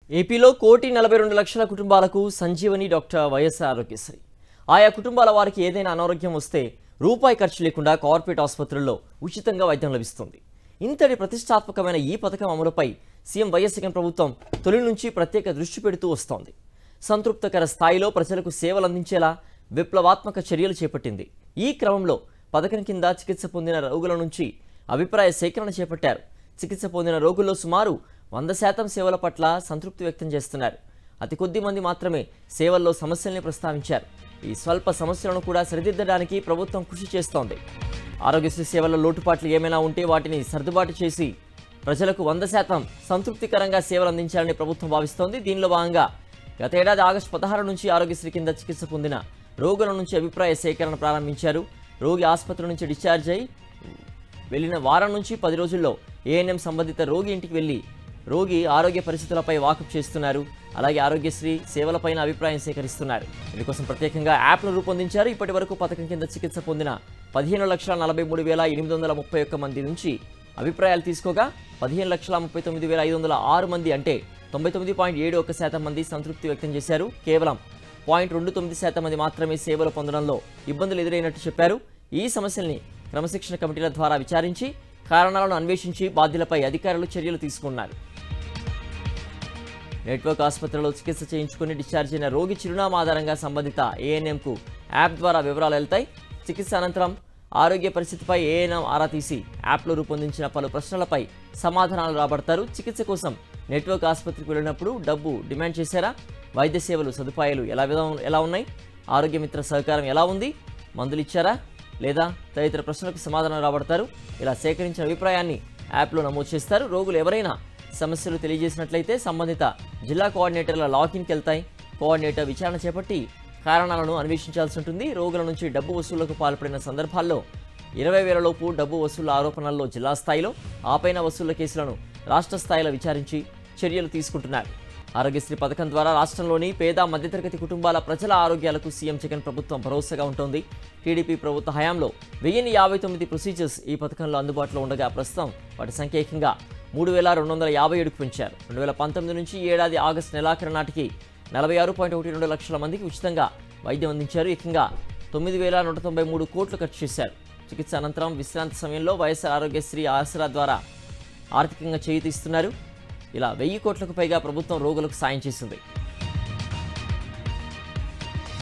ఏపీలో కోటి నలభై రెండు లక్షల కుటుంబాలకు సంజీవని డాక్టర్ వైఎస్ఆర్ ఆరోగ్యశ్రీ ఆయా కుటుంబాల వారికి ఏదైనా అనారోగ్యం వస్తే రూపాయి ఖర్చు లేకుండా కార్పొరేట్ ఆసుపత్రుల్లో ఉచితంగా వైద్యం లభిస్తుంది ఇంతటి ప్రతిష్టాత్మకమైన ఈ పథకం అమలుపై సీఎం వైఎస్ జగన్ ప్రభుత్వం తొలి నుంచి ప్రత్యేక దృష్టి పెడుతూ వస్తోంది సంతృప్తకర స్థాయిలో ప్రజలకు సేవలు అందించేలా విప్లవాత్మక చర్యలు చేపట్టింది ఈ క్రమంలో పథకం కింద చికిత్స పొందిన రోగుల నుంచి అభిప్రాయ సేకరణ చేపట్టారు చికిత్స పొందిన రోగుల్లో సుమారు వంద శాతం సేవల పట్ల సంతృప్తి వ్యక్తం చేస్తున్నారు అతి కొద్ది మంది మాత్రమే సేవల్లో సమస్యల్ని ప్రస్తావించారు ఈ స్వల్ప సమస్యలను కూడా సరిదిద్దడానికి ప్రభుత్వం కృషి చేస్తోంది ఆరోగ్యశ్రీ సేవల లోటుపాట్లు ఏమైనా ఉంటే వాటిని సర్దుబాటు చేసి ప్రజలకు వంద శాతం సంతృప్తికరంగా సేవలు అందించాలని ప్రభుత్వం భావిస్తోంది దీనిలో భాగంగా గత ఏడాది ఆగస్టు పదహారు నుంచి ఆరోగ్యశ్రీ కింద చికిత్స పొందిన రోగుల నుంచి అభిప్రాయ సేకరణ ప్రారంభించారు రోగి ఆసుపత్రి నుంచి డిశ్చార్జ్ అయి వెళ్ళిన వారం నుంచి పది రోజుల్లో ఏఎన్ఎం సంబంధిత రోగి ఇంటికి వెళ్ళి రోగి ఆరోగ్య పరిస్థితులపై వాకప్ చేస్తున్నారు అలాగే ఆరోగ్యశ్రీ సేవలపైన అభిప్రాయం సేకరిస్తున్నారు ఇందుకోసం ప్రత్యేకంగా యాప్ను రూపొందించారు ఇప్పటి వరకు పథకం కింద చికిత్స పొందిన పదిహేను లక్షల నలభై మూడు వేల ఎనిమిది వందల ముప్పై ఒక్క మంది నుంచి అభిప్రాయాలు తీసుకోగా పదిహేను లక్షల ముప్పై తొమ్మిది వేల ఐదు వందల ఆరు మంది అంటే తొంభై తొమ్మిది పాయింట్ ఏడు ఒక్క శాతం మంది సంతృప్తి వ్యక్తం చేశారు కేవలం పాయింట్ రెండు తొమ్మిది శాతం మంది మాత్రమే సేవలు పొందడంలో ఇబ్బందులు ఎదురైనట్టు చెప్పారు ఈ సమస్యల్ని క్రమశిక్షణ కమిటీల ద్వారా విచారించి కారణాలను అన్వేషించి బాధ్యులపై అధికారులు చర్యలు తీసుకున్నారు నెట్వర్క్ ఆసుపత్రిలో చికిత్స చేయించుకుని డిశ్చార్జ్ అయిన రోగి చిరునామా ఆధారంగా సంబంధిత ఏఎన్ఎంకు యాప్ ద్వారా వివరాలు వెళ్తాయి చికిత్స అనంతరం ఆరోగ్య పరిస్థితిపై ఏఎన్ఎం ఆరా తీసి యాప్లో రూపొందించిన పలు ప్రశ్నలపై సమాధానాలు రాబడతారు చికిత్స కోసం నెట్వర్క్ ఆసుపత్రికి వెళ్ళినప్పుడు డబ్బు డిమాండ్ చేశారా వైద్య సేవలు సదుపాయాలు ఎలా విధం- ఎలా ఉన్నాయి ఆరోగ్య మిత్ర సహకారం ఎలా ఉంది మందులు ఇచ్చారా లేదా తదితర ప్రశ్నలకు సమాధానం రాబడతారు ఇలా సేకరించిన అభిప్రాయాన్ని యాప్లో నమోదు చేస్తారు రోగులు ఎవరైనా సమస్యలు తెలియజేసినట్లయితే సంబంధిత జిల్లా కోఆర్డినేటర్ల లాగిన్కి వెళ్తాయి కోఆర్డినేటర్ విచారణ చేపట్టి కారణాలను అన్వేషించాల్సి ఉంటుంది రోగుల నుంచి డబ్బు వసూళ్లకు పాల్పడిన సందర్భాల్లో ఇరవై వేలలోపు డబ్బు వసూళ్ల ఆరోపణల్లో జిల్లా స్థాయిలో ఆపైన వసూళ్ల కేసులను రాష్ట్ర స్థాయిలో విచారించి చర్యలు తీసుకుంటున్నారు ఆరోగ్యశ్రీ పథకం ద్వారా రాష్ట్రంలోని పేద మధ్యతరగతి కుటుంబాల ప్రజల ఆరోగ్యాలకు సీఎం జగన్ ప్రభుత్వం భరోసాగా ఉంటుంది టీడీపీ ప్రభుత్వ హయాంలో వెయ్యిన్ని యాభై తొమ్మిది ప్రొసీజర్స్ ఈ పథకంలో అందుబాటులో ఉండగా ప్రస్తుతం వాటి సంఖ్య ఏకంగా మూడు వేల రెండు వందల యాభై ఏడుకు పెంచారు రెండు వేల పంతొమ్మిది నుంచి ఈ ఏడాది ఆగస్టు నెలాఖరు నాటికి నలభై ఆరు పాయింట్ ఒకటి రెండు లక్షల మందికి ఉచితంగా వైద్యం అందించారు ఏకంగా తొమ్మిది వేల నూట తొంభై మూడు కోట్లు ఖర్చు చేశారు చికిత్స అనంతరం విశ్రాంతి సమయంలో వైఎస్ఆర్ ఆరోగ్యశ్రీ ఆసరా ద్వారా ఆర్థికంగా చేయూత ఇస్తున్నారు ఇలా వెయ్యి కోట్లకు పైగా ప్రభుత్వం రోగులకు సాయం చేసింది